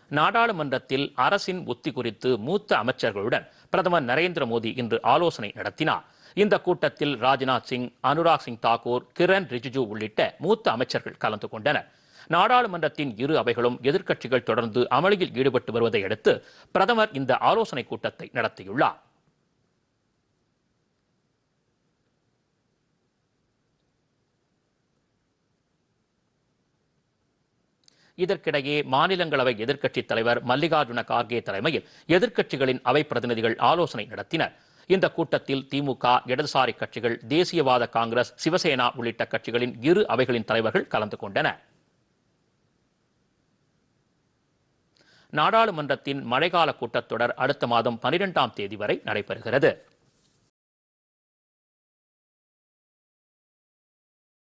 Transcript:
நாடாளுமன்றத்தில் அரசின் உத்தி குறித்து மூத்த அமைச்சர்களுடன் பிரதமர் நரேந்திர மோடி இன்று ஆலோசனை நடத்தினார் இந்த கூட்டத்தில் ராஜ்நாத் சிங் அனுராக் சிங் தாக்கூர் கிரண் ரிஜிஜு உள்ளிட்ட மூத்த அமைச்சர்கள் கலந்து கொண்டனர் நாடாளுமன்றத்தின் இரு அவைகளும் எதிர்க்கட்சிகள் தொடர்ந்து அமளியில் ஈடுபட்டு வருவதை அடுத்து பிரதமர் இந்த ஆலோசனை கூட்டத்தை நடத்தியுள்ளார் இதற்கிடையே மாநிலங்களவை எதிர்க்கட்சித் தலைவர் மல்லிகார்ஜுன கார்கே தலைமையில் எதிர்க்கட்சிகளின் அவை பிரதிநிதிகள் ஆலோசனை நடத்தினர் இந்த கூட்டத்தில் திமுக இடதுசாரி கட்சிகள் தேசியவாத காங்கிரஸ் சிவசேனா உள்ளிட்ட கட்சிகளின் இரு அவைகளின் தலைவர்கள் கலந்து கொண்டனர் நாடாளுமன்றத்தின் மழைக்கால கூட்டத்தொடர் அடுத்த மாதம் பனிரெண்டாம் தேதி வரை நடைபெறுகிறது